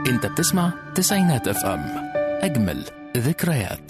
انت بتسمع تسعينات اف ام اجمل ذكريات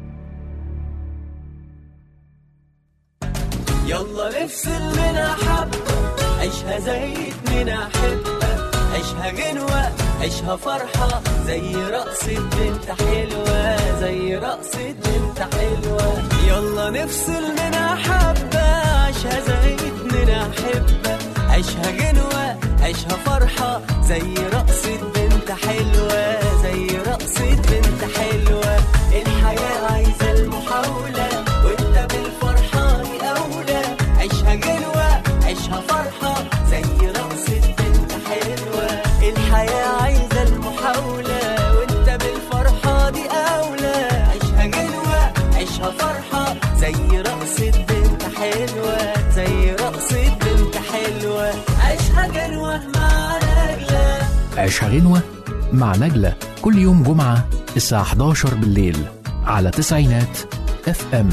يلا نفصل منها حبة عيشها زي اتنين أحبة عيشها غنوة عيشها فرحة زي رقصة بنت حلوة زي رقصة بنت حلوة يلا نفصل منها حبة عيشها زي اتنين أحبة عيشها غنوة عيشها فرحة زي رقصة بنت حلوة زي رقصة بنت حلوة الحياة عايزة المحاولة وانت بالفرحة دي أولى عيشها غنوة عيشها فرحة زي رقصة بنت حلوة الحياة عايزة المحاولة وانت بالفرحة دي أولى عيشها غنوة عيشها فرحة زي رقصة بنت حلوة زي رقصة بنت حلوة عيشها غنوة مع نجلة عيشها غنوة مع نجلة كل يوم جمعة الساعة 11 بالليل على تسعينات اف ام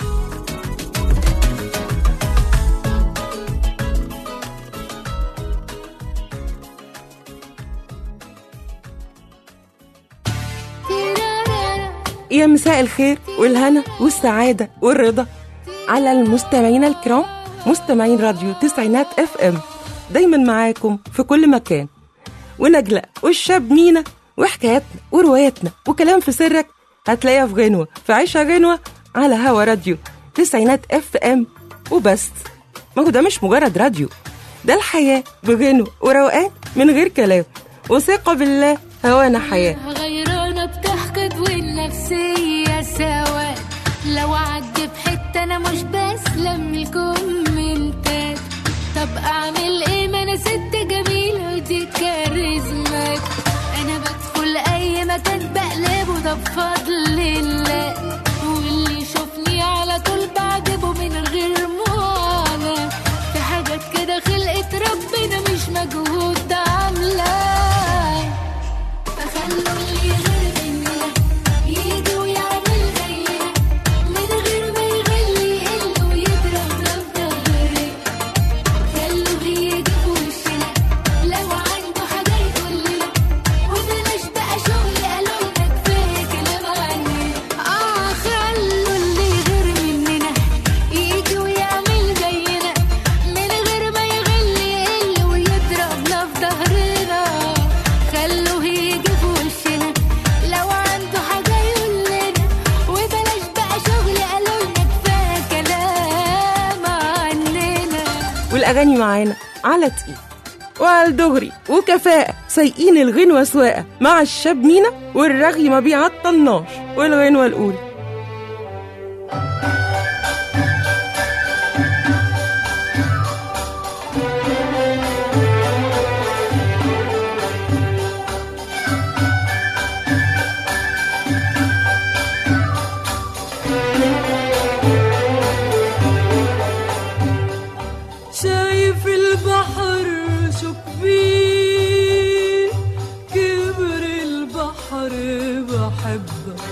يا مساء الخير والهنا والسعادة والرضا على المستمعين الكرام مستمعين راديو تسعينات اف ام دايما معاكم في كل مكان ونجلة والشاب مينا وحكاياتنا ورواياتنا وكلام في سرك هتلاقيها في غنوة في عيشها غنوة على هوا راديو تسعينات اف ام وبس ما هو ده مش مجرد راديو ده الحياة بغنوة وروقان من غير كلام وثقة بالله هوانا حياة غيرانة بتحقد والنفسية سواد لو عدي بحتة أنا مش بسلم الكومنتات طب أعمل إيه ما أنا ست جميلة ودي كاريزمات أنا بدخل أي مكان بقلبه ده بفضل الله واللي يشوفني على طول بعجبه من غير معاناة في حاجات كده خلقت ربنا مش مجهود عاملاه فخلوا اللي غير مننا يجي ويعمل زينا من غير ما يغلي يقل ويضربنا في ظهرنا خلوه يجي في وشنا لو عنده حاجة يقول لنا وبلاش بقى شغل قالوا لنا كفاية كلام عننا اه خلوا اللي غير مننا يجي ويعمل زينا من غير ما يغلي يقل ويضربنا في ظهرنا خلوه يجي في وشنا لو عنده حاجة يقول لنا وبلاش بقى شغل قالوا لنا كفاية كلام عننا والأغاني معانا على تقيل وعلى الدغري وكفاءة سايقين الغنوة سواقة مع الشاب مينا والرغي ما بيعطلناش والغنوة الأولى شايف البحر شو كبير كبر البحر بحبك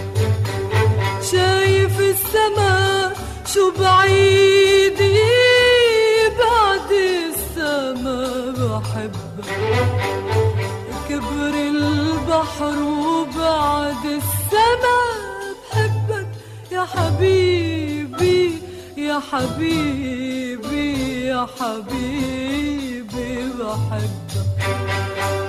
شايف السما شو بعيد بعد السما بحبك كبر البحر وبعد السما بحبك يا حبيبي يا حبيبي يا حبيبي بحبك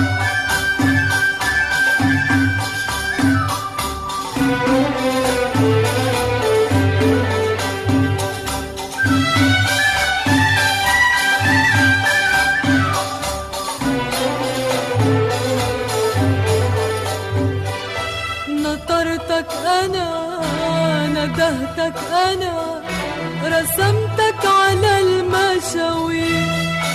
نطرتك أنا ندهتك أنا رسمتك على المشاوير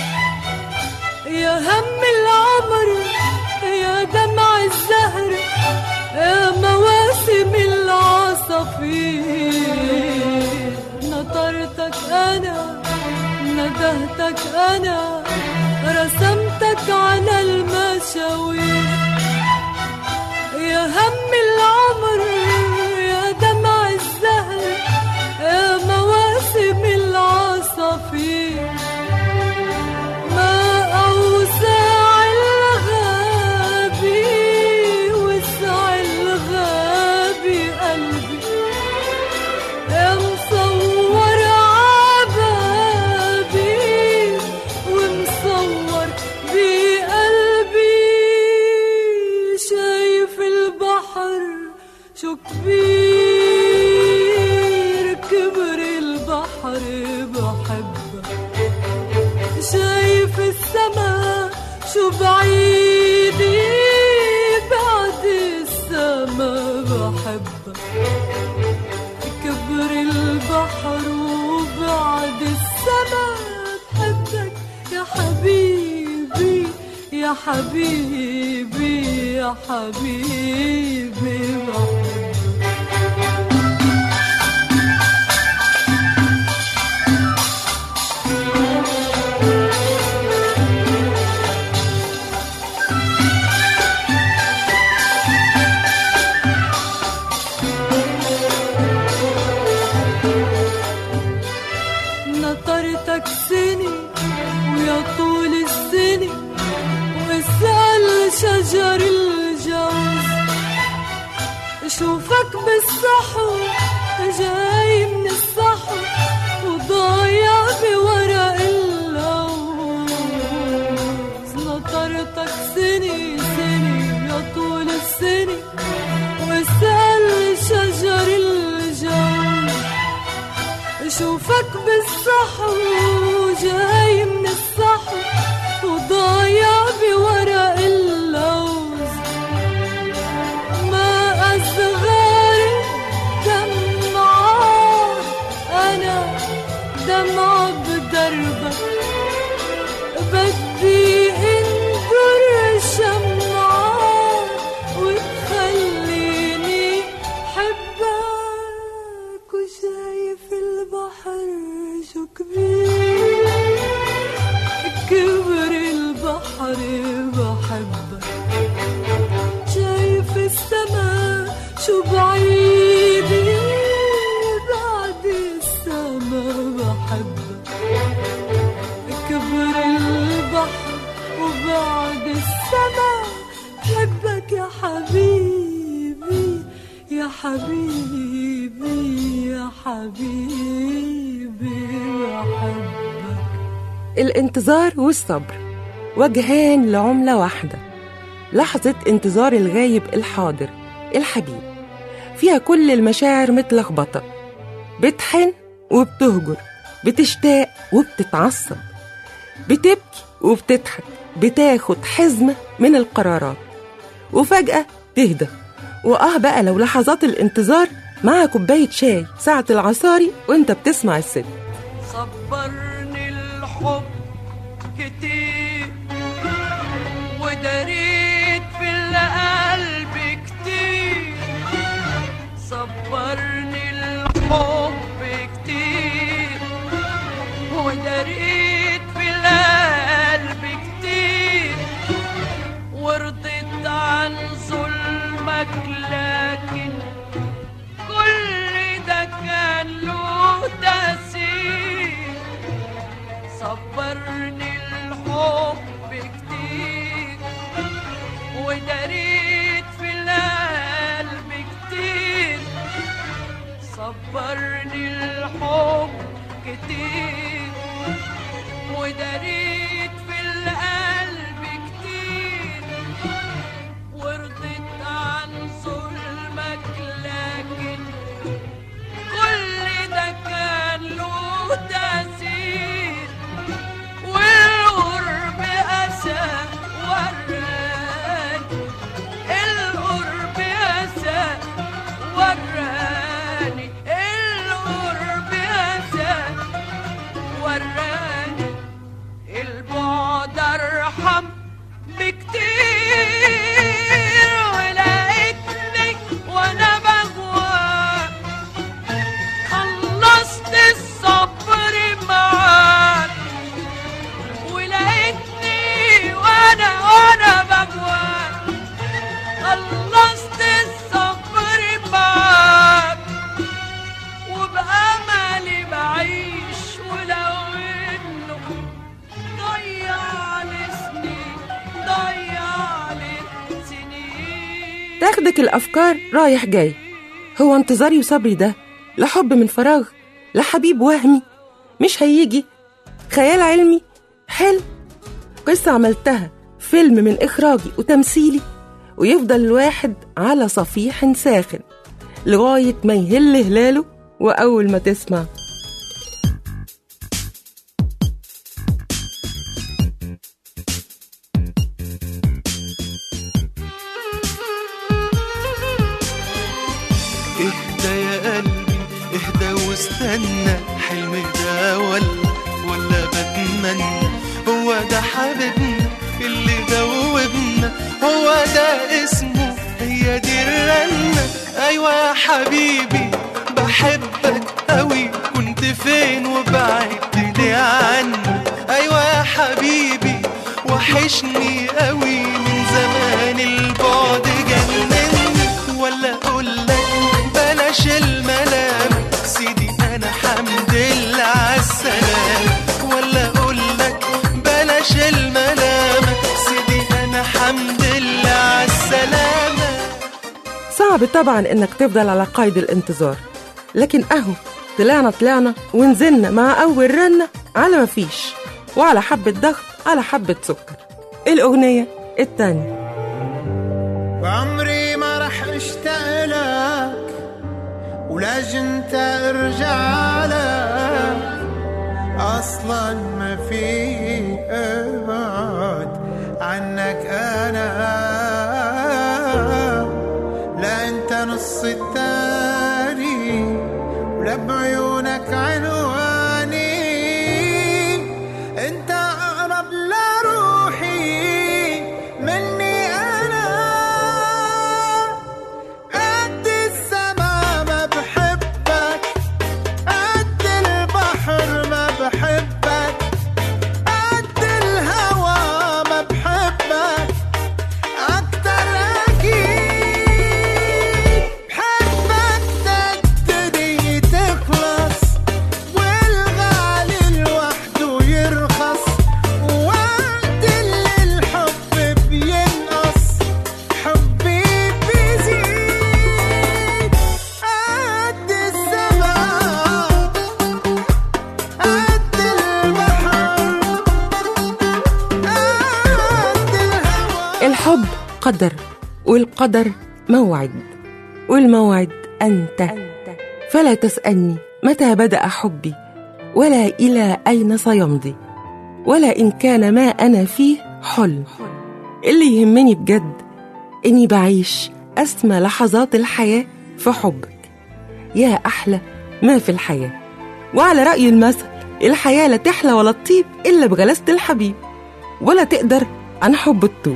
يا هم العمر يا دمع الزهر يا مواسم العصافير نطرتك أنا ندهتك أنا رسمتك على المشاوير يا هم العمر يا دمع الزهر يا مواسم العصافير ما أوسع الغابي منور بقلبي شايف البحر شو كبير كبر البحر بحبك شايف السما شو بعيد بعد السما بحبك كبر البحر وبعد السما بحبك يا حبيبي يا حبيبي يا حبيبي بحبك نطرتك سنة ويا طول السنة واسأل شجر الجوز شوفك بالصحو جاي من الصحو وضايع بورق اللوز نطرتك سنة سنة يا طول السنة واسأل شجر الجوز شوفك بالصحو جاي من الصحو وضايع بورق اللوز ما أصغر دمعة أنا دمعة بدربك بدي انظر شمعة وتخليني حبك وشايف البحر شو كبير كبر البحر بحبك شايف السما شو بعيد بعد السما بحبك كبر البحر وبعد السما بحبك يا حبيبي يا حبيبي يا حبيبي بحبك الانتظار والصبر وجهان لعملة واحدة لحظة انتظار الغايب الحاضر الحبيب فيها كل المشاعر متلخبطة بتحن وبتهجر بتشتاق وبتتعصب بتبكي وبتضحك بتاخد حزمة من القرارات وفجأة تهدى وآه بقى لو لحظات الانتظار مع كوباية شاي ساعة العصاري وانت بتسمع الست صبرني الحب كتير ودريت في القلب كتير صبرني الحب كتير ودريت في القلب كتير ورضيت عن ظلمك لكن كل ده كان له تأثير صبرني الحب كتير ودريت في القلب كتير صبرني الحب كتير ودريت في القلب كتير ورضيت عن ظلمك لكن كل ده كان له تأثير والقرب أسى وراني القرب أسى وراني القرب أسى وراني البعد أرحم بكتير ولقيتني وأنا بغواك خلصت الصبر معاك ولقيتني وانا وانا بجواك خلصت الصبر معاك وبأملي بعيش ولو انه ضيع لي سنين ضيع لي سنين تاخدك الأفكار رايح جاي هو انتظاري وصبري ده لحب من فراغ لحبيب وهمي مش هيجي خيال علمي حلم قصة عملتها فيلم من إخراجي وتمثيلي ويفضل الواحد على صفيح ساخن لغاية ما يهل هلاله وأول ما تسمع اهدى يا قلبي اهدى واستنى حلم ده ولا ولا بتمنى هو ده حبيبنا اللي دوبنا هو ده اسمه هي دي الرنة ايوه يا حبيبي بحبك قوي كنت فين وبعدت ليه عني ايوه يا حبيبي وحشني قوي من زمان البعد جنني ولا اقول لك بلاش الملام سيدي انا حمد لله عالسلام ولا اقول لك بلاش الملام سيدي انا حمد لله عالسلامه صعب طبعا إنك تفضل على قيد الانتظار لكن أهو طلعنا طلعنا ونزلنا مع أول رنة على مفيش وعلى حبة ضغط على حبة سكر الأغنية التانية وعمري ما رح اشتاق لك ولاجي انت ارجع لك اصلا ما في ابعد عنك انا لا انت نص التاني ولا بعيونك عنواني انت اقرب لروحي مني انا قد السما ما بحبك قد البحر ما بحبك قد الهوى ما بحبك أكتر أكيد بحبك تبتدي تخلص والغالي لوحده يرخص وقت اللي الحب بينقص حبي بيزيد قد السما قد البحر قد الهوى الحب قدر والقدر موعد والموعد أنت فلا تسألني متى بدأ حبي ولا إلى أين سيمضي ولا إن كان ما أنا فيه حلم اللي يهمني بجد إني بعيش أسمى لحظات الحياة في حبك يا أحلى ما في الحياة وعلى رأي المثل الحياة لا تحلى ولا تطيب إلا بغلاسة الحبيب ولا تقدر عن حب الطوب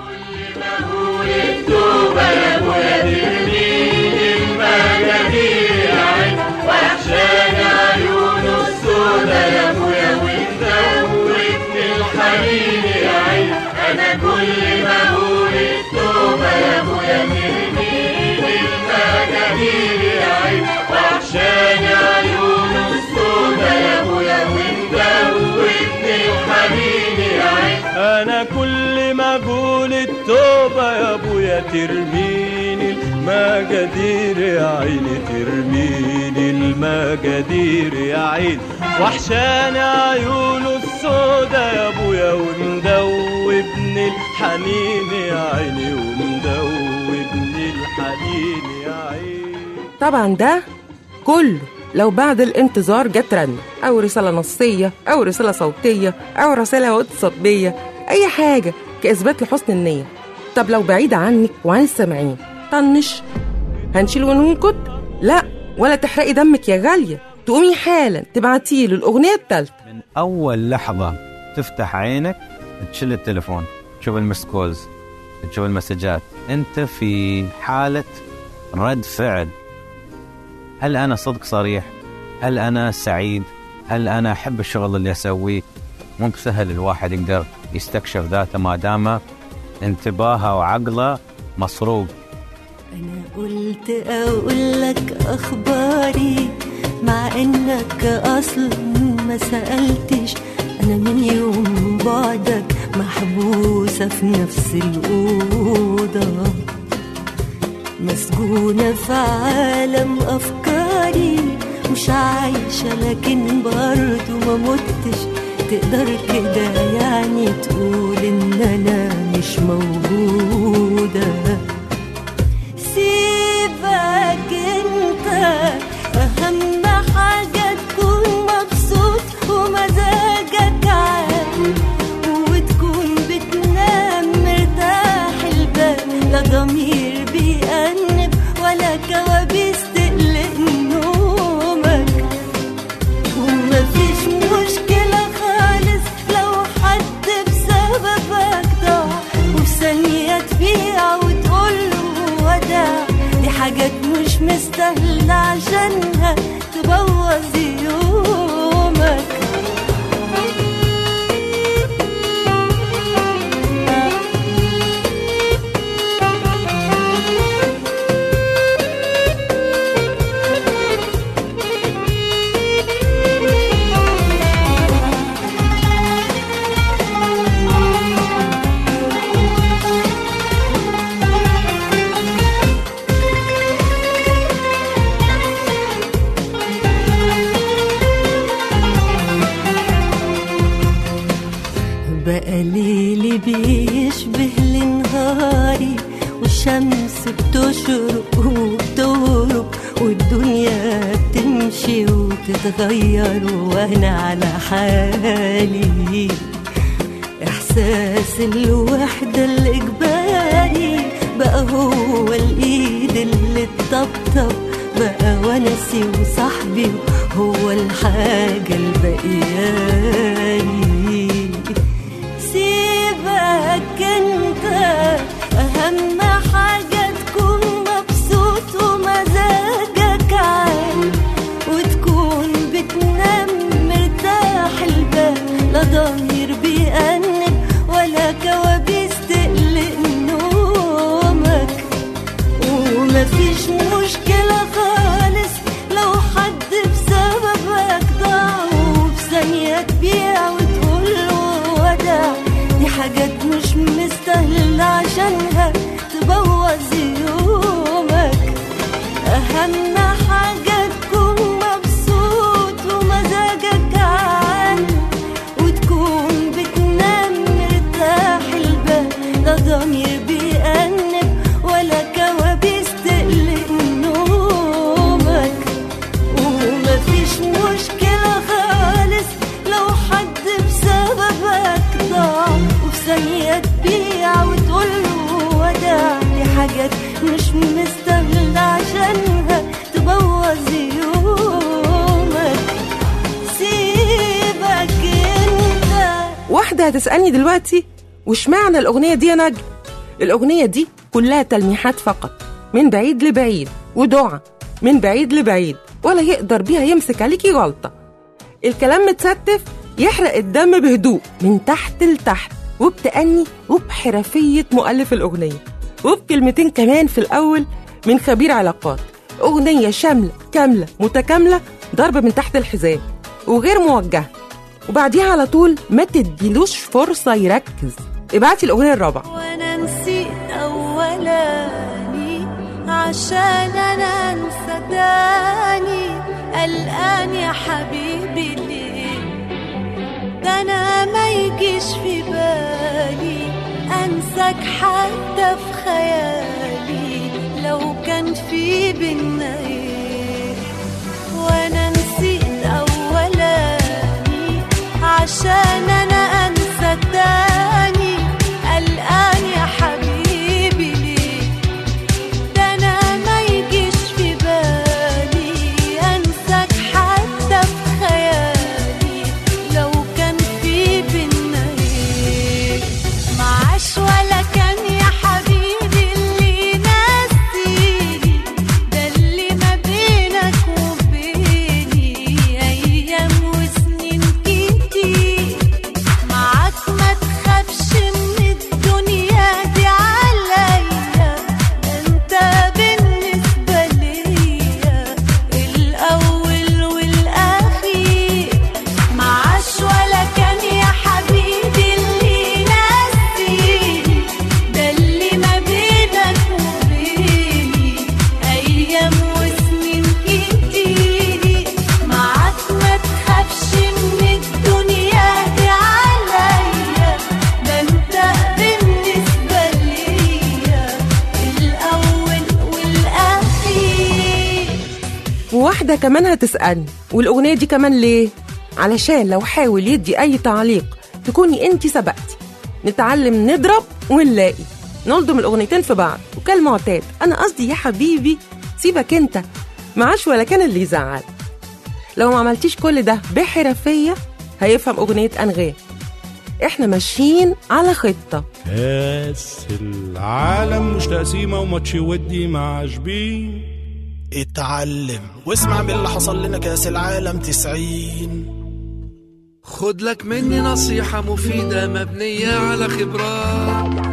انا كل ما اقول التوبه يا ابويا ترميني المجادير يا عيني ترميني المجادير يا عيني وحشاني عيونه السودا يا ابويا ومدوبني الحنين يا عيني ومدوبني الحنين يا عيني طبعا ده كله لو بعد الانتظار جت رنة أو رسالة نصية أو رسالة صوتية أو رسالة واتسابية أي حاجة كإثبات لحسن النية طب لو بعيدة عنك وعن السامعين طنش هنشيل وننكت لا ولا تحرقي دمك يا غالية تقومي حالا تبعتيله الأغنية التالتة من اول لحظه تفتح عينك تشيل التليفون تشوف المس كولز تشوف المسجات انت في حاله رد فعل هل انا صدق صريح هل انا سعيد هل انا احب الشغل اللي اسويه مو بسهل الواحد يقدر يستكشف ذاته ما دام انتباهه وعقله مسروق أنا قلت أقول لك أخباري مع إنك أصلا ما سألتش أنا من يوم بعدك محبوسة في نفس الأوضة مسجونة في عالم أفكاري مش عايشة لكن برضو ما متش تقدر كده يعني تقول ان انا مش موجودة سيبك انت اهم حاجة تكون مبسوط ومزاجك عال وتكون بتنام مرتاح البال لا ضمير بيأنب ولا كوابيس تقلق نومك ومفيش مشكلة خالص لو حد بسببك ضاع وفي ثانية تبيع وتقوله وداع دي حاجات مش مستاهلة عشانها تبوظ يومك بقى ليلي بيشبه لنهاري والشمس بتشرق وبتغرب والدنيا بتمشي وتتغير وانا على حالي احساس الوحدة الاجباري بقى هو الايد اللي تطبطب بقى ونسي وصاحبي هو الحاجة البقياني سيبك انت اهم حاجة تكون مبسوط ومزاجك عال وتكون بتنام مرتاح البال لا ضمير بيأنب ولا كوابيس تقلق نومك ومفيش مشكلة خالص لو حد بسببك ضاع وفي ثانية تبيع وتقول له وداع دي حاجات مش مستاهلة عشانها تبوظ يومك أهم حاجة تكون مبسوط ومزاجك عال وتكون بتنام مرتاح البال لا ضمير بيأنب ولا كوابيس تقلق نومك ومفيش مشكلة خالص لو حد بسببك ضاع وفي ثانية تبيع وتقوله وداع دي حاجات مش مستاهلة عشانها تبوظ يومك سيبك انت واحدة هتسألني دلوقتي وش معنى الأغنية دي يا نجم؟ الأغنية دي كلها تلميحات فقط من بعيد لبعيد ودعاء من بعيد لبعيد ولا يقدر بيها يمسك عليكي غلطة الكلام متستف يحرق الدم بهدوء من تحت لتحت وبتأني وبحرفية مؤلف الأغنية وبكلمتين كمان في الأول من خبير علاقات أغنية شاملة كاملة متكاملة ضرب من تحت الحزام وغير موجهة وبعديها على طول ما تديلوش فرصة يركز ابعتي الأغنية الرابعة وانا نسيت اولاني عشان انا انسى تاني قلقان يا حبيبي ليه ده انا ما يجيش في بالي انساك حتى في خيالي لو كان في بينا ايه وانا نسيت اولاني عشان انا انسى تاني قلقان يا حبيبي ليه ده انا ما يجيش في بالي انساك حتى في خيالي لو كان في بينا ايه معاش ولا كان يا حبيبي اللي ناسيني ده اللي ما بينك وبيني ايام وسنين كتير معاك ما تخافش من الدنيا دي عليا انت بالنسبة ليا الاول والاخير معاش ولا كان يا حبيبي اللي ناسيني واحدة كمان هتسألني والأغنية دي كمان ليه؟ علشان لو حاول يدي أي تعليق تكوني أنت سبقتي نتعلم نضرب ونلاقي نلضم الأغنيتين في بعض وكالمعتاد أنا قصدي يا حبيبي سيبك أنت معاش ولا كان اللي يزعل لو ما عملتيش كل ده بحرفية هيفهم أغنية أنغام إحنا ماشيين على خطة كاس العالم مش تقسيمة وماتش ودي مع عشبين اتعلم واسمع باللي حصل لنا كاس العالم تسعين خد لك مني نصيحة مفيدة مبنية على خبرات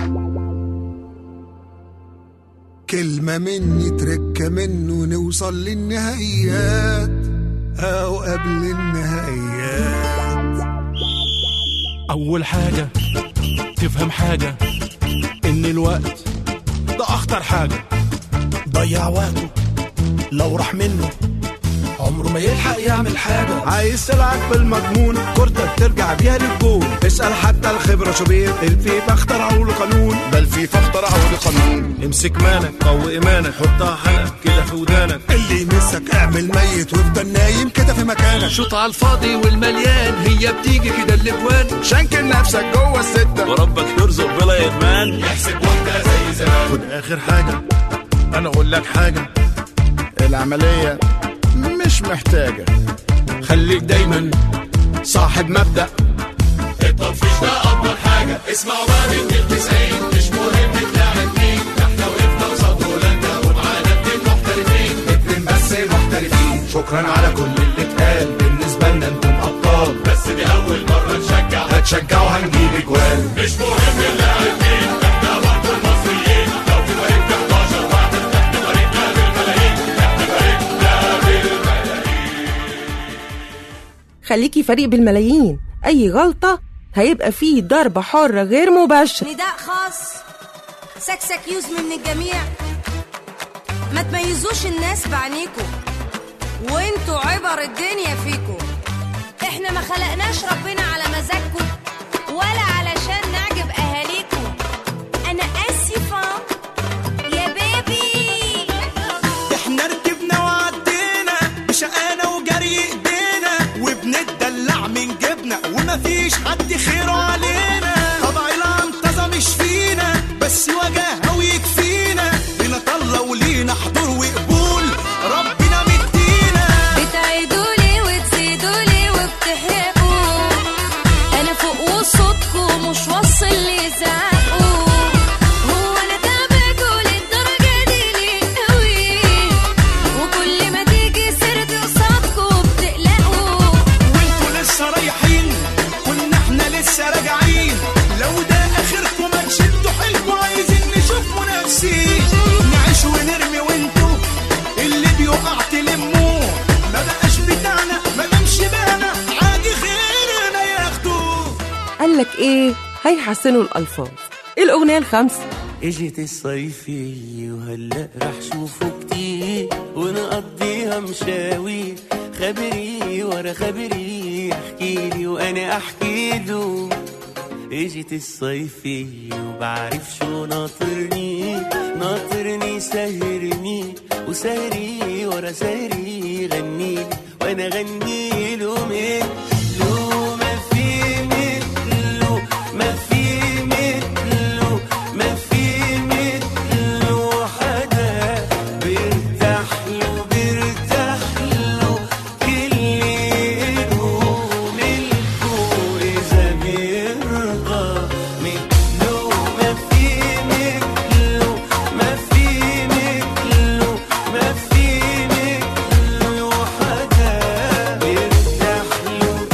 كلمة مني تركة منه نوصل للنهائيات أو قبل النهائيات أول حاجة تفهم حاجة إن الوقت ده أخطر حاجة ضيع وقته لو راح منه عمره ما يلحق يعمل حاجة عايز تلعب بالمضمون كورتك ترجع بيها للجول اسأل حتى الخبرة شوبير الفيفا اخترعوا له قانون ده الفيفا اخترعوا له قانون امسك مانك قوي إيمانك حطها حلقة كده في ودانك اللي يمسك اعمل ميت وافضل نايم كده في مكانك شوط على الفاضي والمليان هي بتيجي كده الاجوان شنكل نفسك جوه الستة وربك يرزق بلا إدمان يحسب واحدة زي زمان خد آخر حاجة أنا أقول لك حاجة العملية مش محتاجة خليك دايما صاحب مبدأ التطفيش ده أفضل حاجة اسمعوا بقى من التسعين مش مهم تلاعب مين احنا وقفنا قصاد هولندا ومعانا اتنين محترفين اتنين بس محترفين شكرا على كل اللي اتقال بالنسبة لنا انتم أبطال بس دي أول مرة نشجع هتشجعوا هنجيب اجوال مش مهم نلاعب مين احنا برضه المصريين لو في فريق 11 واحد احنا فريقنا بالملايين احنا فريقنا بالملايين خليكي فريق بالملايين أي غلطة هيبقى فيه ضربة حرة غير مباشرة نداء خاص سكسك يوز من الجميع ما تميزوش الناس بعينيكوا وانتوا عبر الدنيا فيكوا احنا ما خلقناش ربنا على مزاجكوا ولا علشان نعجب اهاليكوا انا اسفه يا بيبي احنا ركبنا وعدينا بشقانا وجري ايدينا وبنتدلع من جبنا ومفيش حد خيره علينا طبع العنطزة مش فينا بس وجاهه ويكفينا لينا طلة ولينا حضور وقبول ربنا مدينا بتعيدوا لي وتزيدوا لي وبتحرقوا انا فوق وصوتكم مش واصل لي زعقوا هو انا تابعكوا للدرجه دي ليه قوي وكل ما تيجي سيرتي قصادكوا بتقلقوا وانتوا لسه رايحين كنا احنا لسه راجعين لو ده اخركم ما تشدوا حيلكوا عايزين نشوف منافسين نعيش ونرمي وانتوا اللي بيقع تلموه ما بقاش بتاعنا ما دامش بانا عادي غيرنا ياخدوه قالك إيه هيحسنوا الألفاظ الأغنية الخامسة اجت الصيفية وهلا رح شوفه كتير ونقضيها مشاوير خبري ورا خبري احكيلي وانا احكي له اجت الصيفية وبعرف شو ناطرني ناطرني سهرني وسهري ورا سهري غنيلي وانا غني له مثله ما في مثله ما في مثله ما في مثله حدا بيرتاح له بيرتاح له كل له ملكه إذا بيرضى مثله ما في مثله ما في مثله ما في مثله حدا بيرتاح له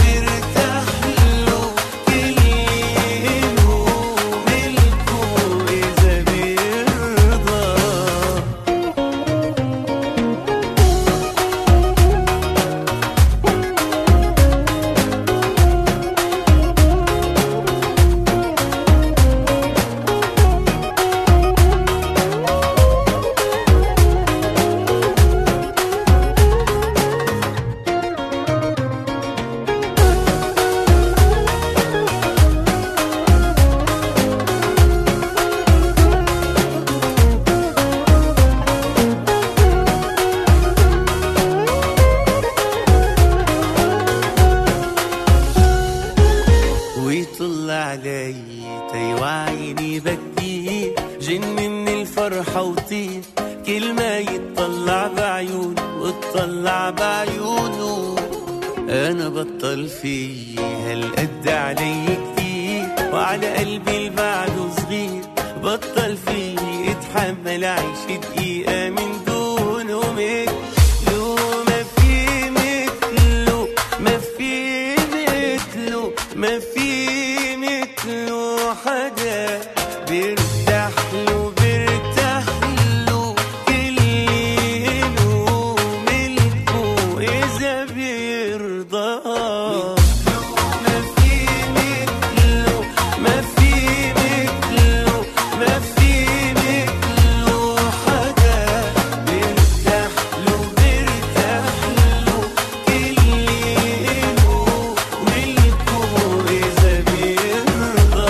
وعيني بكيه جن من الفرحة وطير كل ما يتطلع بعيونه وتطلع بعيونه انا بطل فيه هالقد علي كتير وعلى قلبي اللي بعده صغير بطل فيه اتحمل اعيش دقيقة من دونه مثله ما في مثله ما في مثله ما في مثله حدا بيرتاح له بيرتاح له كل له ملكه إذا بيرضى ما في مثله ما في مثله ما في مثله حدا بيرتاح له بيرتاح له كل له ملكه إذا بيرضى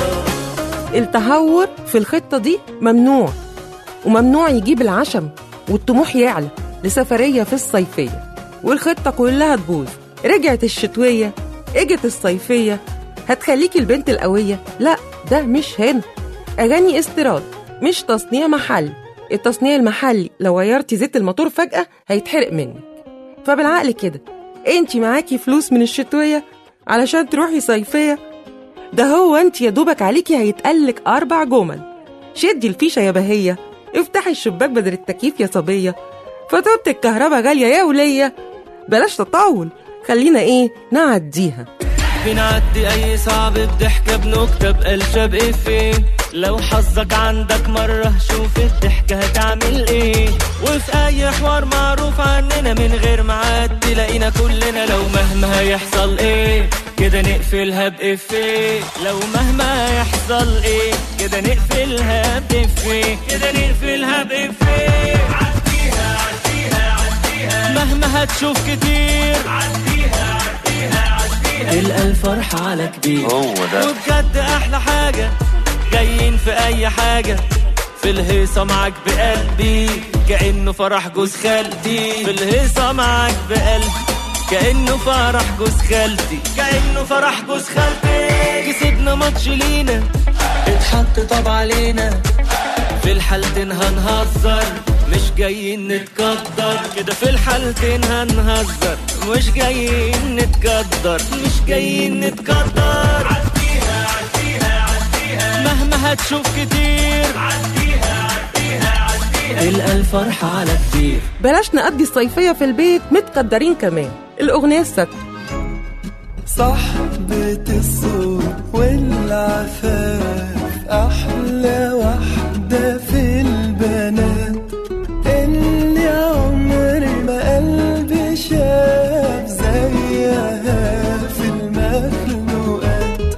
التهور في الخطة دي ممنوع وممنوع يجيب العشم والطموح يعلى لسفرية في الصيفية والخطة كلها تبوظ رجعت الشتوية اجت الصيفية هتخليكي البنت القوية لا ده مش هنا أغاني استيراد مش تصنيع محلي التصنيع المحلي لو غيرتي زيت الموتور فجأة هيتحرق منك فبالعقل كده انتي معاكي فلوس من الشتوية علشان تروحي صيفية ده هو انت يا دوبك عليكي هيتقلك أربع جمل شدي الفيشة يا بهية افتحي الشباك بدل التكييف يا صبية فاتورة الكهرباء غالية يا ولية بلاش تطاول خلينا ايه نعديها بنعدي اي صعب بضحكة بنكتة بقلشة بإفيه لو حظك عندك مرة شوف الضحكة هتعمل ايه وفي اي حوار معروف عننا من غير معاد تلاقينا كلنا لو مهما هيحصل ايه كده نقفلها بإفيه لو مهما يحصل ايه كده نقفلها بإفيه كده نقفلها بإفيه عديها عديها عديها مهما هتشوف كتير عديها عديها عديها تلقى الفرحة على كبير هو ده. وبجد أحلى حاجة جايين في أي حاجة في الهيصة معاك بقلبي كأنه فرح جوز خالتي في الهيصة معاك بقلبي كأنه فرح جوز خالتي كأنه فرح جوز خالتي كسبنا ماتش لينا اتحط طب علينا في الحالتين هنهزر مش جايين نتقدر كده في الحالتين هنهزر مش جايين نتقدر مش جايين نتقدر عديها عديها عديها مهما هتشوف كتير عديها عديها عديها تلقى الفرحة على كتير بلاش نقضي الصيفية في البيت متقدرين كمان الأغنية السادسة صحبة الصوت والعفاف أحلى واحدة في البنات اللي عمري ما قلبي شاف زيها في المخلوقات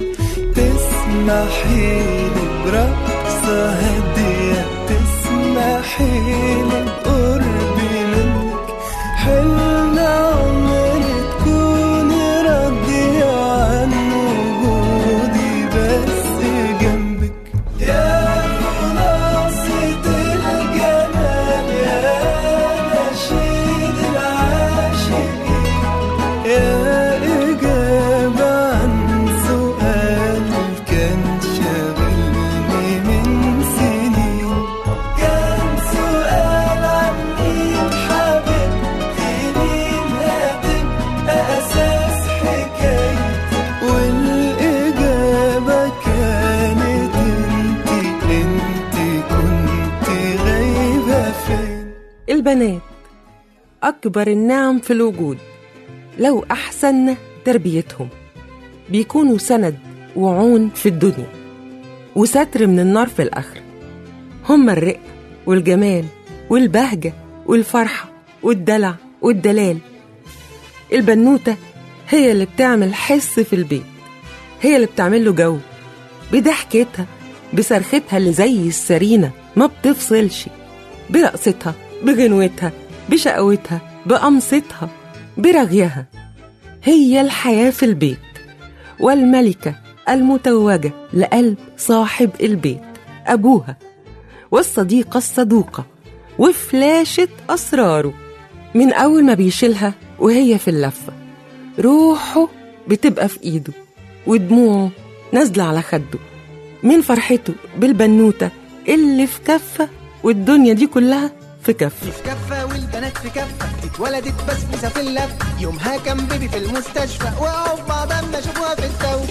تسمحيلي برقصة هادية تسمحيلي بقربي منك حلم عمري تكوني راضية عن وجودي بس جنبك يا خلاصة الجمال يا نشيد العاشقين يا إجابة عن سؤال كان شاغلني من سنين كان سؤال عن مين حبيبتي مين هتبقى أساس حكايتي والإجابة كانت انتي انتي كنتي غايبة فين البنات أكبر النعم في الوجود لو أحسن تربيتهم بيكونوا سند وعون في الدنيا وستر من النار في الآخرة هم الرقة والجمال والبهجة والفرحة والدلع والدلال البنوتة هي اللي بتعمل حس في البيت هي اللي بتعمل له جو بضحكتها بصرختها اللي زي السرينة ما بتفصلش برقصتها بغنوتها بشقوتها بقمصتها برغيها هي الحياة في البيت والملكة المتوجة لقلب صاحب البيت أبوها والصديقة الصدوقة وفلاشة أسراره من أول ما بيشيلها وهي في اللفة روحه بتبقى في إيده ودموعه نازلة على خده من فرحته بالبنوتة اللي في كفة والدنيا دي كلها في كفة في كفة والبنات في كفة اتولدت بسبوسة في اللف يومها كان بيبي في المستشفى وقعوا في بعض اما شافوها في الدو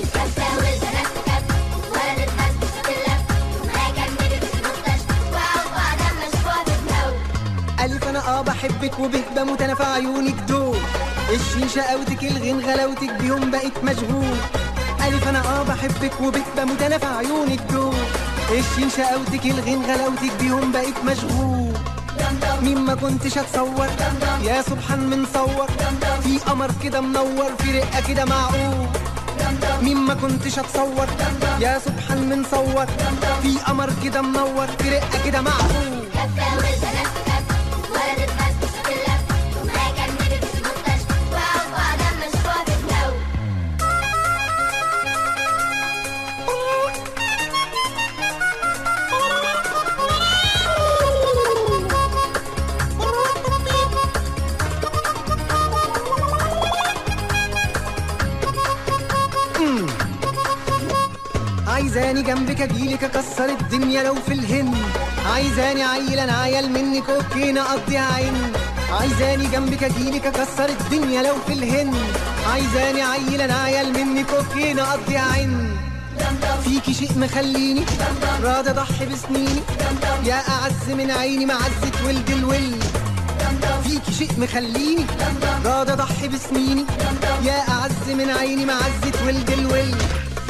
ألف أنا آه بحبك وبه بموت أنا في عيونك دول الشين شقاوتك الغين غلاوتك بيهم بقيت مشغول ألف أنا آه بحبك وبه بموت أنا في عيونك دول الشين شقاوتك الغين غلاوتك بيهم بقيت مشغول مين ما كنتش اتصور يا سبحان من صور في قمر كده منور في رقه كده معقول مين ما كنتش اتصور يا سبحان من صور في قمر كده منور في رقه كده معقول مم. عايزاني جنبك اجيلك اكسر الدنيا لو في الهند عايزاني عيل انا عيل منك اوكي نقضيها عين عايزاني جنبك اجيلك اكسر الدنيا لو في الهند عايزاني عيل انا عيل منك اوكي نقضيها عين فيكي شيء مخليني راضي اضحي بسنيني يا اعز من عيني معزه ولد الولد فيكي شيء مخليني راضي اضحي بسنيني يا اعز من عيني معزه ولد الولد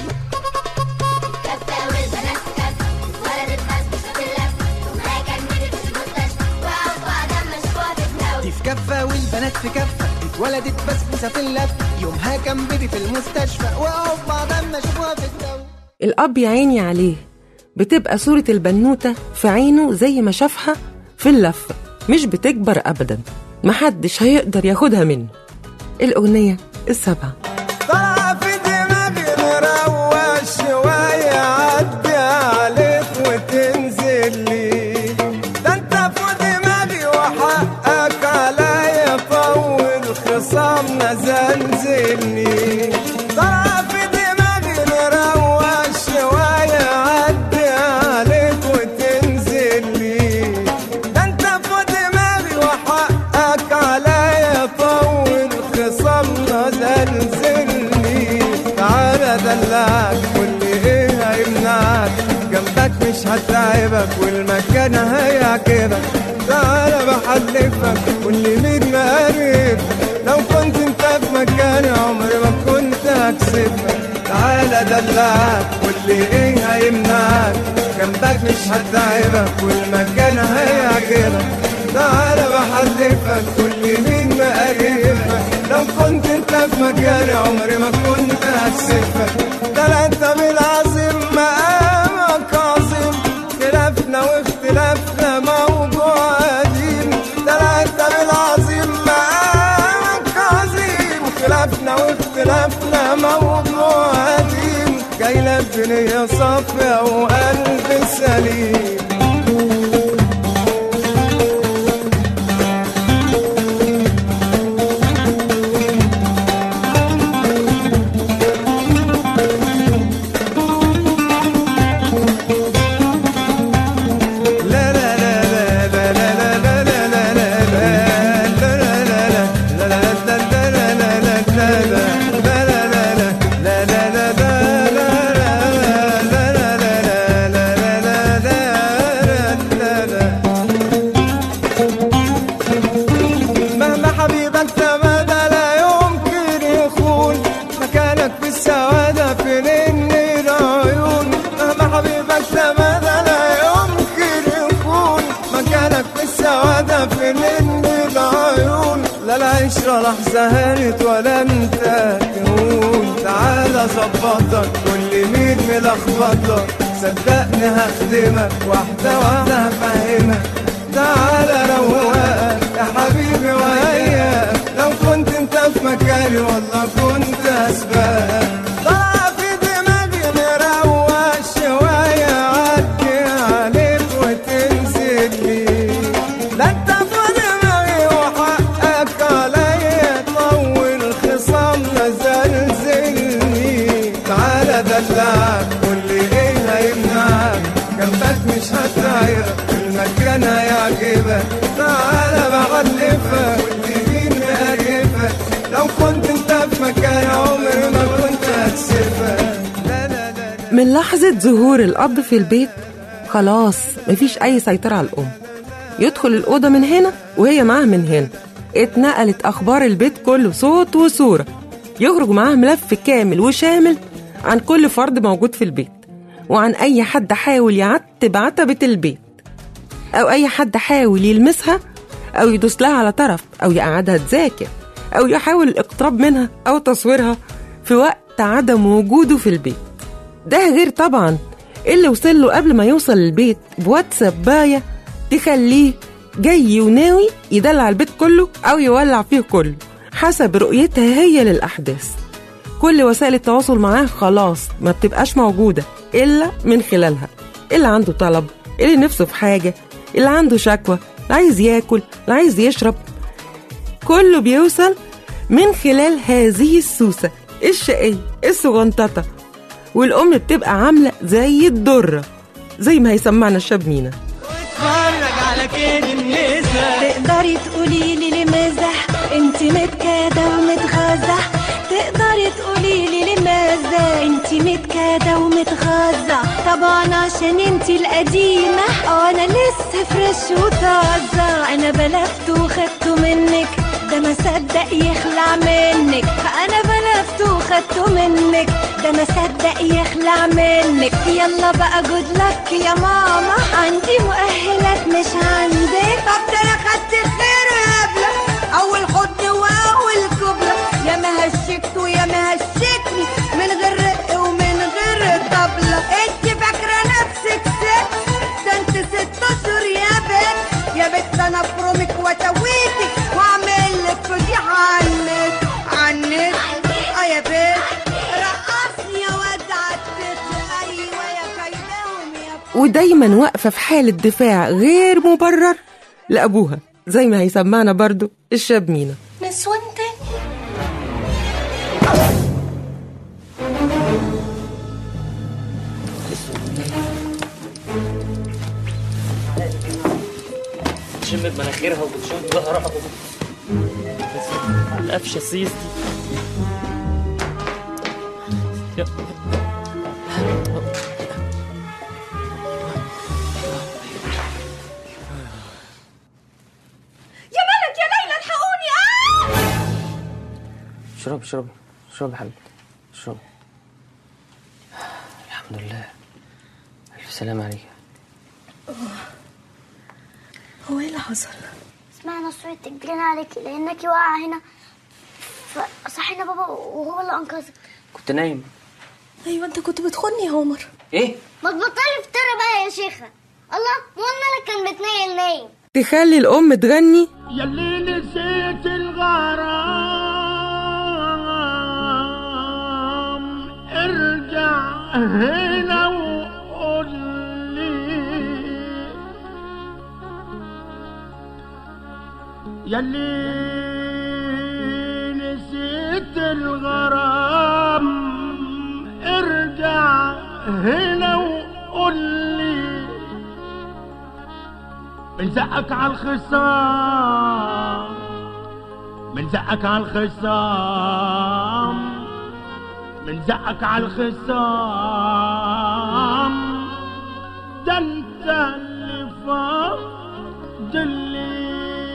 دي في كفة والبنات في كفة اتولدت بسبوسة في اللف يومها كان بيبي في المستشفى وقعوا في بعض اما شافوها في الدو الأب يا عيني عليه بتبقى صورة البنوتة في عينه زي ما شافها في اللفة مش بتكبر أبدا محدش هيقدر ياخدها منه الأغنية السبعة طلع في دماغي نروق شوية عدي عليك وتنزل لي ده انت في دماغي وحقك عليا طول خصامنا زلزلني طلع في دماغي نروق شوية عدي عليك وتنزل لي ده انت في دماغي وحقك عليا طول خصامنا زلزلني تعالى دلعك واللي ايه هيمنعك جنبك مش هتعبك والمكان هيعجبك تعالى بحلفك واللي مين مقرب لو كنت انت في مكاني عمري ما كنت هكسبك تعالى دلعك واللي ايه هيمنعك جنبك مش هتعبك والمكان هيعجبك تعالى بحلفك واللي مين مقربك لو كنت انت في مكاني عمري ما كنت هكسفك ده لا انت بالعظيم مقامك عظيم خلافنا واختلافنا موضوع قديم ده لا انت بالعظيم مقامك عظيم خلافنا واختلافنا موضوع قديم جاي لك بنية صافية وقلب سليم مهما حبيبك تمادى لا يمكن يخون مكانك في السعادة في نن العيون مهما حبيبك تمادى لا يمكن يكون مكانك في السعادة في نن العيون لا العشرة لحظة هانت ولا انت تهون تعالى ظبطك كل مين ملخبطك صدقني هخدمك واحدة واحدة هفهمك تعالى روقك يا حبيبي وياك لو كنت انت في مكاني والله كنت اسبقك طلع في دماغي مروق شوية عدي عليك وتنزل لي لا انت في دماغي وحقك عليا طول خصامنا زلزلني تعالى دلعك واللي ايه لحظة ظهور الأب في البيت خلاص مفيش أي سيطرة على الأم يدخل الأوضة من هنا وهي معاه من هنا اتنقلت أخبار البيت كله صوت وصورة يخرج معاه ملف كامل وشامل عن كل فرد موجود في البيت وعن أي حد حاول يعتب عتبة البيت أو أي حد حاول يلمسها أو يدوس لها على طرف أو يقعدها تذاكر أو يحاول الاقتراب منها أو تصويرها في وقت عدم وجوده في البيت ده غير طبعا اللي وصل له قبل ما يوصل البيت بواتساب باية تخليه جاي وناوي يدلع البيت كله أو يولع فيه كله حسب رؤيتها هي للأحداث كل وسائل التواصل معاه خلاص ما بتبقاش موجودة إلا من خلالها اللي عنده طلب اللي نفسه في حاجة اللي عنده شكوى اللي عايز ياكل اللي عايز يشرب كله بيوصل من خلال هذه السوسة الشقية الصغنططة والأم بتبقى عاملة زي الدرة زي ما هيسمعنا الشاب مينا اتفرج على كيد النساء تقدري تقولي لي لمزح انت متكادة ومتغازة تقدري تقولي لي لماذا انت متكادة ومتغازة طبعا عشان انت القديمة اه انا لسه فريش وطازة انا بلفت وخدته منك ده ما صدق يخلع منك انا بلفت وخدته منك ده ما صدق يخلع منك يلا بقى جود لك يا ماما عندي مؤهلات مش عندك طب ده انا خدت الخير يا ابله اول حضن واول كبله يا ما هشكت ويا ما هشكني من غير رق ومن غير طبله انت فاكره نفسك ست ده انت ست اشهر يا بنت يا بنت انا افرمك واسويكي واعمل لك فضيحه عنك عنك اه يا بنت رقصني يا واد عالست ايوه يا كيدهم يا ودايما واقفة في حالة دفاع غير مبرر لأبوها زي ما هيسمعنا برضو الشاب مينا نسوان تاني تشم بمناخيرها وبتشم ظهرها القفشه السيس دي يا- يا ملك يا ليلى الحقوني آه! اشربي اشربي اشربي يا حبيبتي اشربي الحمد لله الف سلام عليك هو ايه اللي حصل؟ سمعنا صوت تجرينا عليك لانك واقعه هنا فصحينا بابا وهو اللي انقذك كنت نايم ايوه انت كنت بتخوني يا عمر ايه ما تبطلي فترة بقى يا شيخة الله مو الملك كان بتنيل نايم تخلي الأم تغني يلي نسيت الغرام ارجع هنا وقول لي يلي نسيت الغرام ارجع هنا وقول لي من زقك على الخصام من زقك على الخصام من زقك على الخصام ده انت اللي فاضلي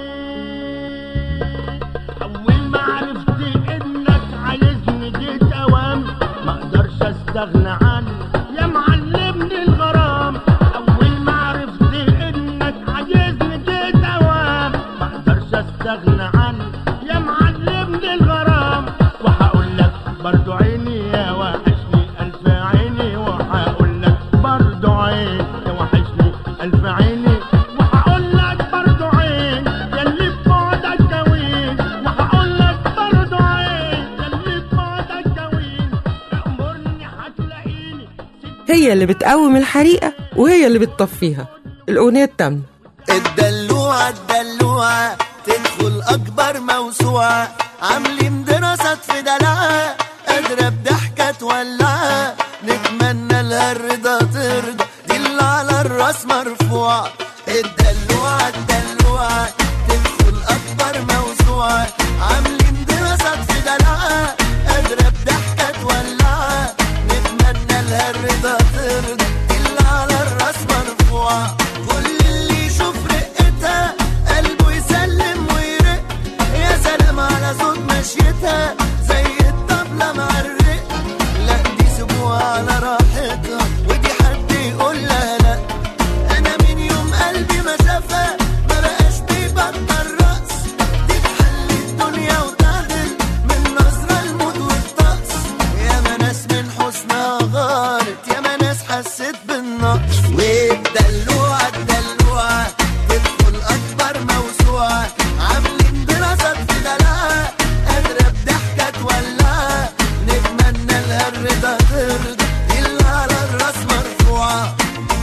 اول ما عرفت انك عايزني جيت اوام ما اقدرش استغنى عنك يا معلمني الغرام اول ما عرفت انك عايزني جيت اوام ما اقدرش استغنى عنك يا معلمني الغرام وهقول لك برضو عيني يا وحشني الف عيني وهقول لك برضو عيني يا وحشني الف عيني وهقول لك برضو عين يلي ببعدك جوين وهقول لك برضو عين يلي ببعدك جوين امرني هتلاقيني هي اللي بتقوم الحريقة وهي اللي بتطفيها الأغنية التامنة الدلوعة الدلوعة تدخل أكبر موسوعة عاملين دراسات في دلعها قادرة بضحكة تولعها نتمنى لها الرضا ترضى دي اللي على الراس مرفوعة الدلوعة الدلوعة تدخل أكبر موسوعة عاملين دراسات في دلعها قادرة بضحكة تولعها نتمنى لها الرضا ترضى ترضى اللي على الراس مرفوعة كل اللي يشوف رقتها قلبه يسلم ويرق يا سلام على صوت مشيتها زي الطبلة مع الرق لا دي سيبوها على راحتها ودي حد يقول لها لا انا من يوم قلبي ما شافها ما بقاش بيبطل رقص دي تحل الدنيا وتعدل من نظرة الموت والطقس يا ما ناس من حسنها غارت يا ما ناس حست بالنقص والدلوعة الدلوعة تدخل أكبر موسوعة عاملين دراسات في دلعها قادرة بضحكة تولعها نتمنى لها الرضا ترضى اللي على الراس مرفوعة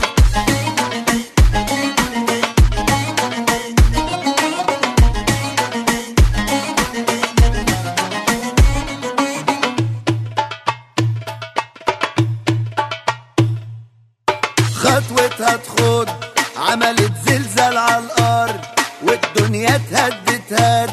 خطوتها تخوض عملت زلزال على الارض والدنيا اتهدت هد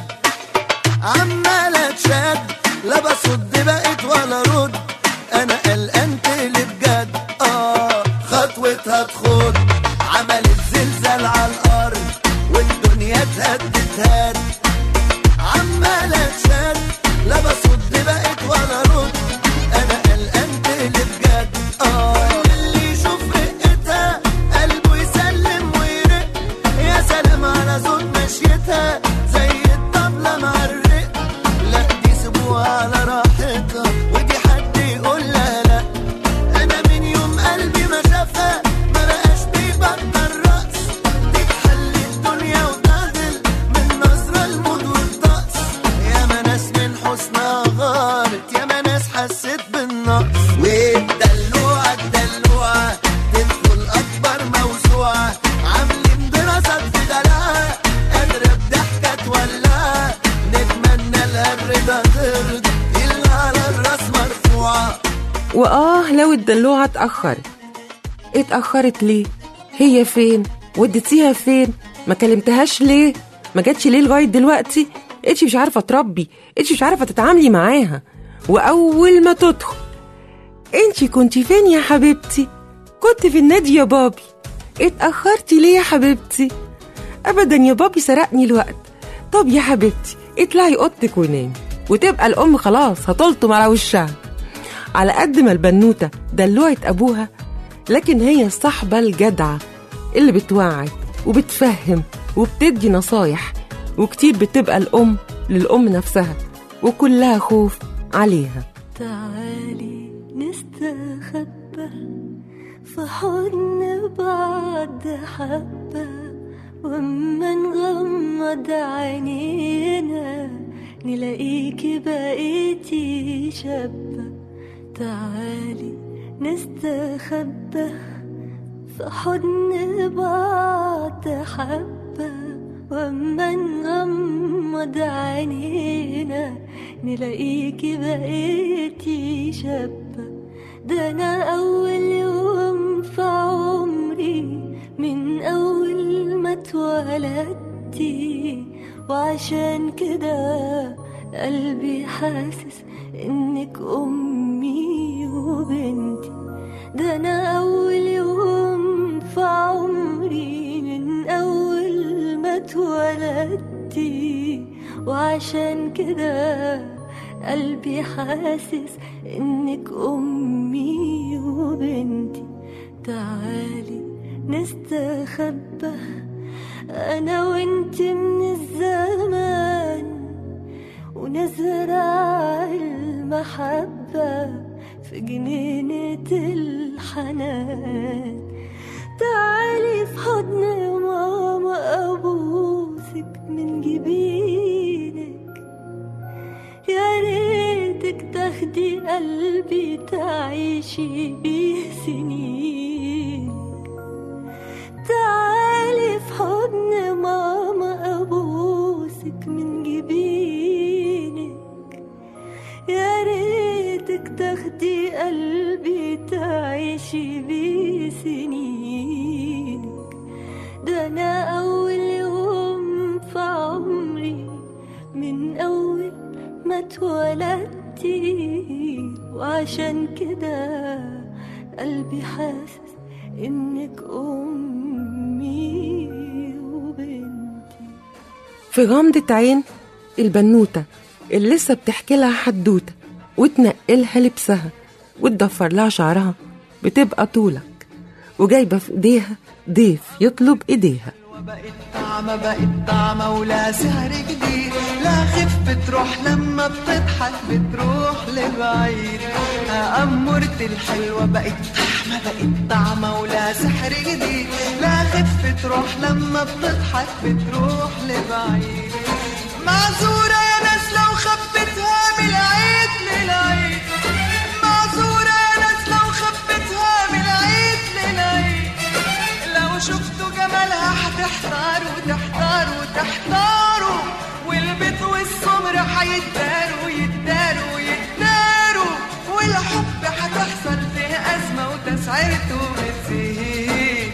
عمالة تشد لا بصد بقت ولا رد انا قلقان تقلب جد اه خطوتها تخوض عملت زلزال على الارض والدنيا اتهدت هد عمالة تشد لا بصد بقت ولا رد انا قلقان تقلب جد اه اللي يشوف رقتها قلبه يسلم ويرق يا سلام على صوت مشيتها زي الطبلة مع الرق لا دي سيبوها على راحتها ودي حد يقول لها لا انا من يوم قلبي ما شافها ما بقاش بيبطل رقص دي تحل الدنيا وتعدل من نظرة الموت والطقس يا ما ناس من حسنها غارت يا ما ناس حست بالنقص والدلوعة الدلوعة تدخل أكبر موسوعة عاملين دراسات في دلعها قادرة بضحكة تولعها نتمنى لها الرضا ترضى اللي على الراس مرفوعة وآه لو الدلوعة اتأخرت اتأخرت ليه؟ هي فين؟ وديتيها فين؟ ما كلمتهاش ليه؟ ما جاتش ليه لغاية دلوقتي؟ انتي مش عارفة تربي انتي مش عارفة تتعاملي معاها وأول ما تدخل انتي كنتي فين يا حبيبتي؟ كنت في النادي يا بابي اتأخرتي ليه يا حبيبتي؟ أبدا يا بابي سرقني الوقت طب يا حبيبتي اطلعي اوضتك ونامي وتبقى الأم خلاص هتلطم على وشها على قد ما البنوتة دلوعت أبوها لكن هي الصحبة الجدعة اللي بتوعي وبتفهم وبتدي نصايح وكتير بتبقى الأم للأم نفسها وكلها خوف عليها تعالي نستخبى في حضن بعض حبة وأما نغمض عينينا نلاقيكي بقيتي شابة تعالي نستخبى في حضن بعض حبة وأما نغمض عينينا نلاقيكي بقيتي شابة ده أنا أول يوم في عمري من أول ما اتولدتي وعشان كده قلبي حاسس إنك أمي وبنتي ده أنا أول يوم في عمري من أول ما اتولدتي وعشان كده قلبي حاسس إنك أمي وبنتي تعالي نستخبى أنا وإنت من الزمان ونزرع المحبة في جنينة الحنان تعالي في حضن ماما أبوسك من جبينك يا ريتك تاخدي قلبي تعيشي بيه سنين تعالي في حضن ماما أبوسك من جبينك يا ريتك تاخدي قلبي تعيشي بيه سنينك ده أنا أول يوم في عمري من أول ما اتولدتي وعشان كده قلبي حاسس إنك أمي وبنتي في غمضة عين البنوتة اللي لسه بتحكي لها حدوتة وتنقلها لبسها وتضفر لها شعرها بتبقى طولك وجايبة في ايديها ضيف يطلب ايديها طعمة بقت طعمة ولا سهر جديد لا خف تروح لما بتضحك بتروح لبعيد أمورتي الحلوة بقت طعمة بقت طعمة ولا سحر جديد لا خف تروح لما بتضحك بتروح لبعيد معذورة يا ناس لو خبتها من العيد للعيد معذورة يا ناس لو خبتها من العيد للعيد لو شفتوا جمالها هتحتاروا تحتاروا تحتاروا والبيت والسمر هيتداروا يتداروا يتداروا والحب هتحصل فيه أزمة وتسعيرته بتزيد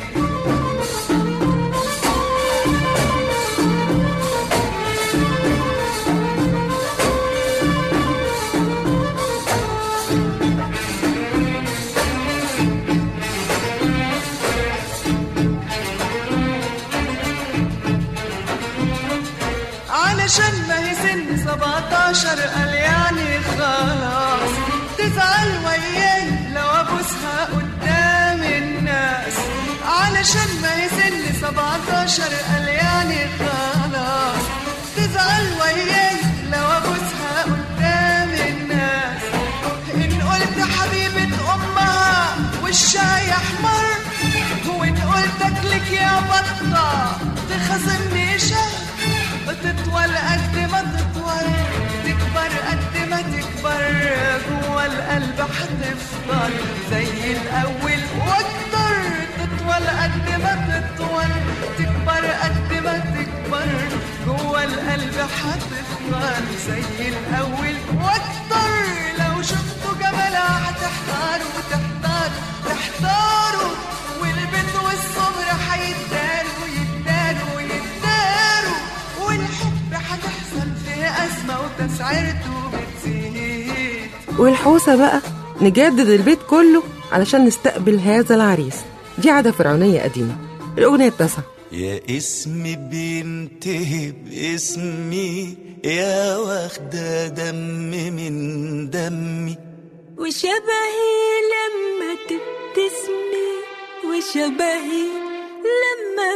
علشان ما هي سن 17 قال يعني خلاص تزعل وياي لو ابوسها قدام الناس علشان ما هي سن 17 قال يعني خلاص تزعل وياي لو ابوسها قدام الناس ان قلت حبيبة امها وشها يحمر وان قلت اكلك يا بطة تخاصمني شهر تطول قد ما تطول تكبر قد ما تكبر جوا القلب هتفضل زي الاول واكتر تطول قد ما تطول تكبر قد ما تكبر جوا القلب هتفضل زي الاول واكتر لو شفتوا جمالها هتحتاروا تحتاروا تحتاروا والبنت والصبر هيتداروا يتداروا يتداروا والحب هتحصل فيه أزمة وتسعيرته بتزيد والحوسة بقى نجدد البيت كله علشان نستقبل هذا العريس دي عادة فرعونية قديمة الأغنية التاسعة يا اسمي بينتهي باسمي يا واخدة دم من دمي وشبهي لما تبتسمي وشبهي لما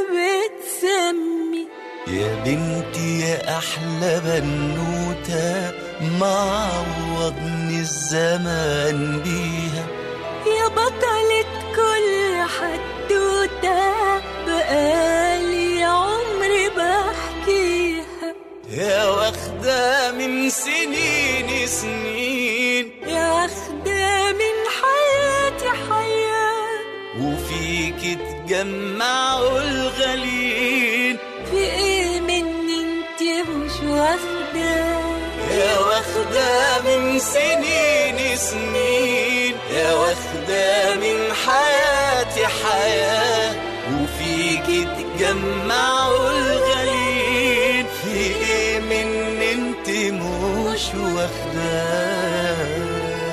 بتسمي يا بنتي يا أحلى بنوتة معوضني الزمان بيها يا بطلة كل حدوتة بقالي عمري بحكيها يا واخدة من سنين سنين يا واخدة من حياتي حياة وفيك تجمعوا الغالين في ايه مني انت مش واخدة يا واخدة من سنين سنين يا واخدة من حياتي حياة وفيك تجمعوا الغالين في ايه من انت مش واخداه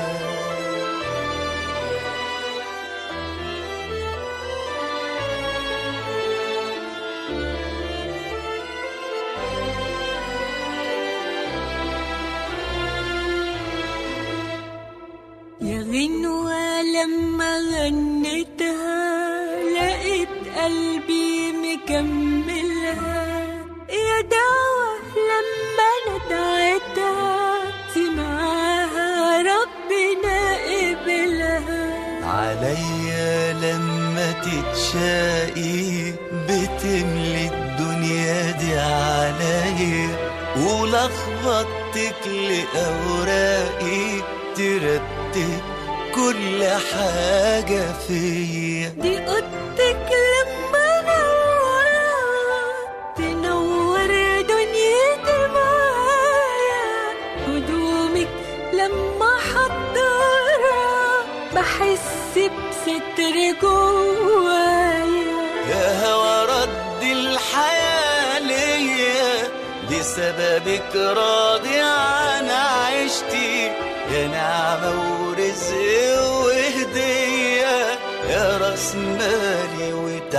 يا غنوة لما غنيتها لقيت قلبي مكملها يا دعوة لما ندعتها سمعها ربنا قبلها عليا لما تتشاقي بتملي الدنيا دي عليا ولخبطتك لأوراقي ترتب كل حاجة فيا دي اوضتك لما نورها تنور دنيتي معايا هدومك لما حضرها بحس بستر جوايا يا هوا رد الحياة ليا بسببك راضي عن عيشتي يا نعمة ورزق وهدية يا راس مالي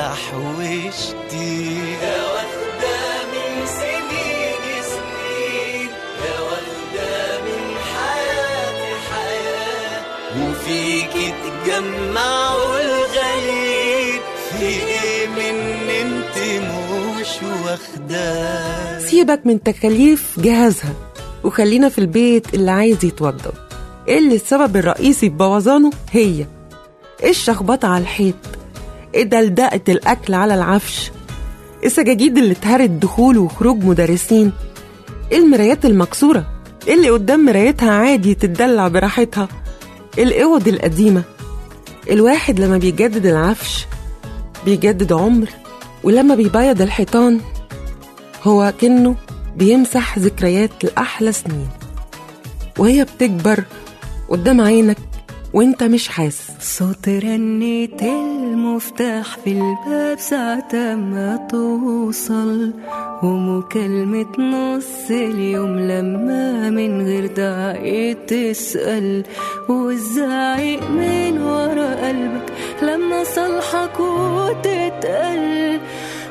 وتحويشتي يا واخدة من سنين سنين يا واخدة من حياتي حياة وفيكي تجمعوا الغليل في ايه من انت مش واخداه سيبك من تكاليف جهازها وخلينا في البيت اللي عايز يتوضب اللي السبب الرئيسي في بوظانه هي الشخبطة على الحيط دلدقة الأكل على العفش السجاجيد اللي اتهرت دخول وخروج مدرسين المرايات المكسورة اللي قدام مرايتها عادي تتدلع براحتها الأوض القديمة الواحد لما بيجدد العفش بيجدد عمر ولما بيبيض الحيطان هو كأنه بيمسح ذكريات لأحلى سنين وهي بتكبر قدام عينك وانت مش حاسس صوت رنة المفتاح في الباب ساعة ما توصل ومكالمة نص اليوم لما من غير داعي تسأل والزعيق من ورا قلبك لما صالحك وتتقل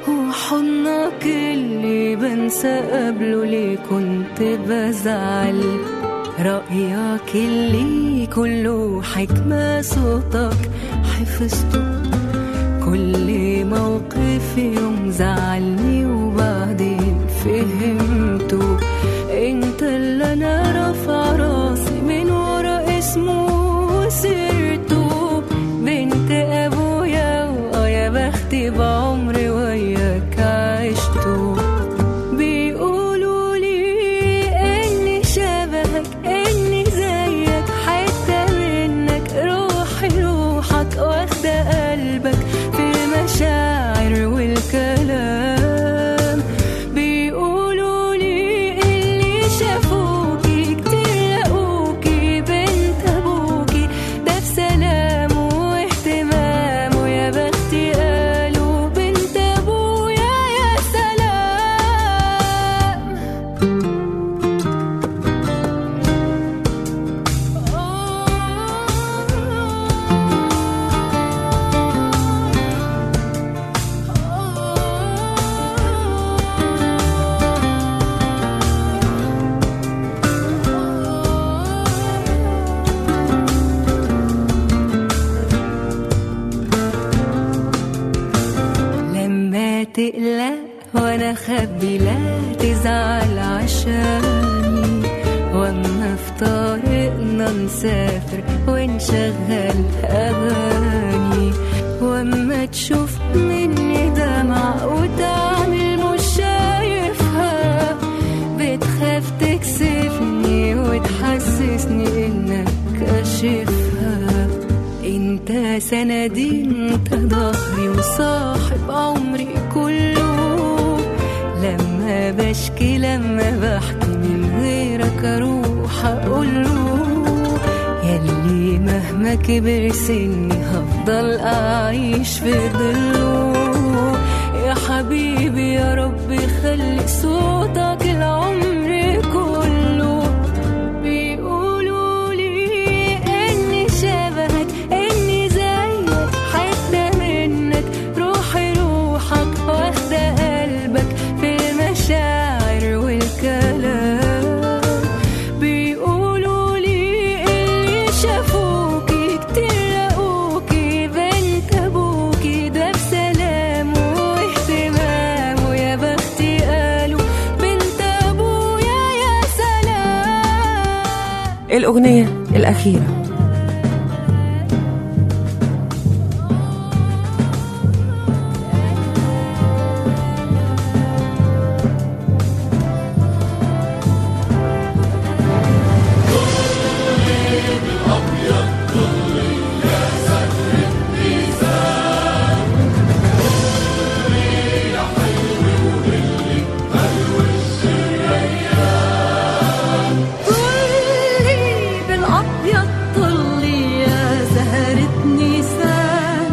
وحضنك اللي بنسى قبله ليه كنت بزعل رأيك اللي كله حكمة صوتك حفظته كل موقف يوم زعلني وبعدين فهمته انت اللي انا رافع راسي من ورا اسمه وسيرته بنت ابويا واه يا بختي بعمري وياك عشته بيقولوا لي اني شبهك اني زيك حتة منك روحي روحك واخدة قلبك في المشاعر والكلام بيقولوا لي اللي شافوكي كتير لقوكي بنت ابوكي ده بسلام واهتمام ويا بختي قالوا بنت ابويا يا سلام لما تقلق وانا خبي لا تزعل عشاني واما في طريقنا نسافر ونشغل اغاني واما تشوف مني دمع وتعمل مش شايفها بتخاف تكسفني وتحسسني انك كاشفها انت سندي انت ظهري وصاحب عمري كله لما بشكي لما بحكي من غيرك اروح اقوله ياللي مهما كبر سني هفضل اعيش في ظله يا حبيبي يا رب خلي صوتك العمر كله بيقولوا لي اني شبهك اني زيك حتى منك روحي روحك واخدة قلبك في المشاعر والكلام بيقولوا لي اللي شافوكي كتير لقوكي بنت ابوكي ده بسلام واهتمام ويا بختي قالوا بنت ابويا يا سلام الأغنية الأخيرة طلي بالابيض طلي يا زهرة نيسان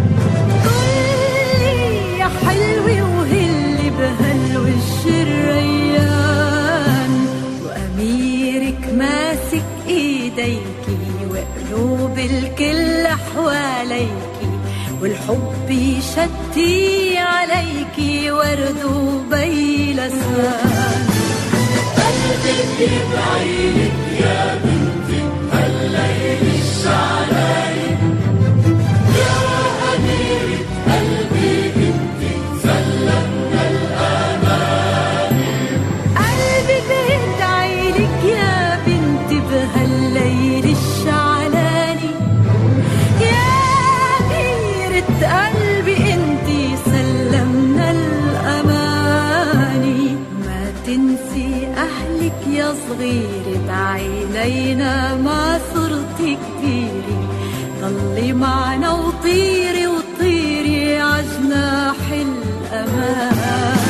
طلي يا حلوة وهلي بهالوش الريان واميرك ماسك ايديكي وقلوب الكل حواليكي والحب يشتي عليكي ورد وبيلسان قلبك يدعيلك يا بنتي هالليل الشعلاني يا أميرة قلبي انت سلمنا الأماني قلبي بيدعي لك يا بنتي بهالليل الشعلاني يا أميرة قلبي انتي سلمنا الأماني ما تنسي أهلك يا صغيرة عينينا ما صرتي كتيري ضلي معنا وطيري وطيري عجناح الأمان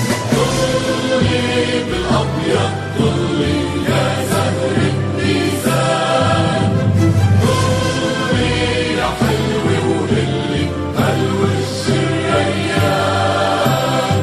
طلي بالأبيض طلي يا زهر النيسان طلي يا حلوة وهلي هالوش الريان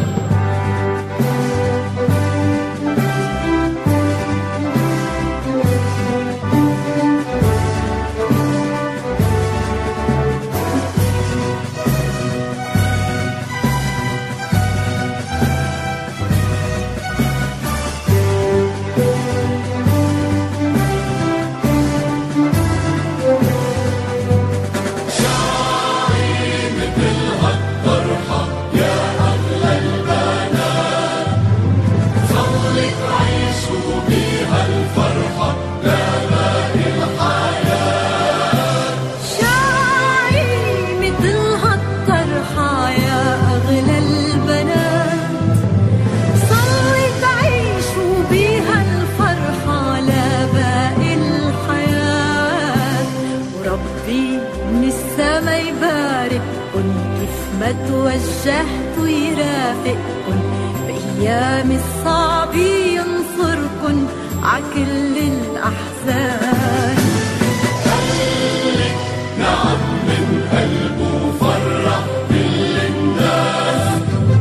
شعري مثل هالطرحة يا أغلى البنات ظلك عيشوا بيها الفرحة لباقي الحياة شعري مثل هالطرحة يا أغلى البنات صلي تعيشوا بيها الفرحة لباقي الحياة وربي من السما يبارككن كيف ما توجهتوا يرافقكن بأيام الصعب ينصركن عكل الأحزان نعم من قلبه فرح كل الناس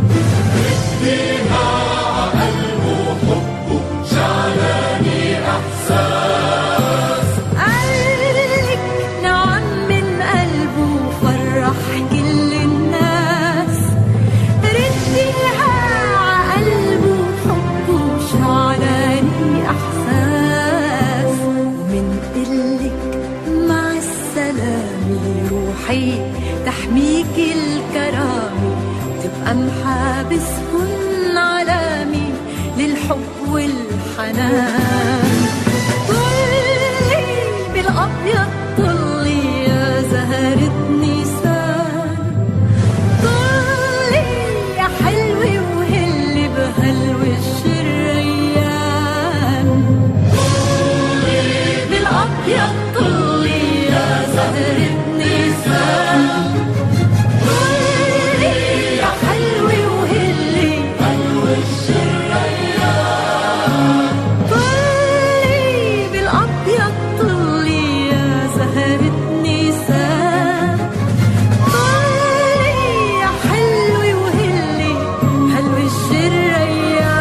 اديها عقلبه حبه شعلاني احساس قالك نعم من قلبه فرح كل الناس رديها عقلبه حبه شعلاني احساس من قلك مع السلامة روحي تحميك الكرامة تبقى محابسكن علامي للحب والحنان طلي بالأبيض طلي يا زهرة نيسان طلي يا حلوة وهلي بهالوش الريان بالأبيض طلي يا زهرة نيسان طلي يا حلوة وهلي بهالوش الريان طلي بالأبيض طلي يا زهرة نيسان طلي يا حلوة وهلي هالوش الريان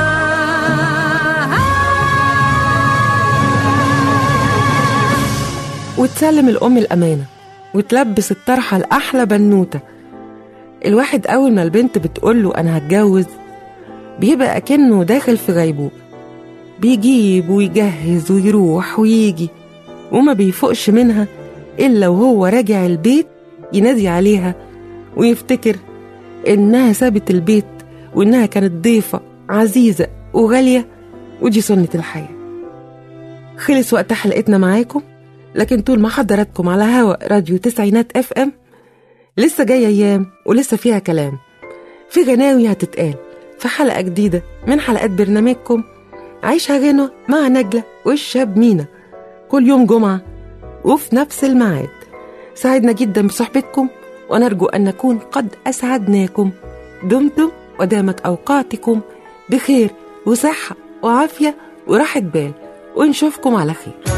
وتسلم الأم الأمانة وتلبس الطرحة الأحلى بنوتة الواحد أول ما البنت بتقوله أنا هتجوز بيبقى أكنه داخل في غيبوبة بيجيب ويجهز ويروح ويجي وما بيفوقش منها إلا وهو راجع البيت ينادي عليها ويفتكر إنها سابت البيت وإنها كانت ضيفة عزيزة وغالية ودي سنة الحياة خلص وقت حلقتنا معاكم لكن طول ما حضراتكم على هوا راديو تسعينات اف ام لسه جاية ايام ولسه فيها كلام في غناوي هتتقال في حلقة جديدة من حلقات برنامجكم عيشها غنوة مع نجلة والشاب مينا كل يوم جمعة وفي نفس الميعاد سعدنا جدا بصحبتكم ونرجو أن نكون قد أسعدناكم دمتم ودامت أوقاتكم بخير وصحة وعافية وراحة بال ونشوفكم على خير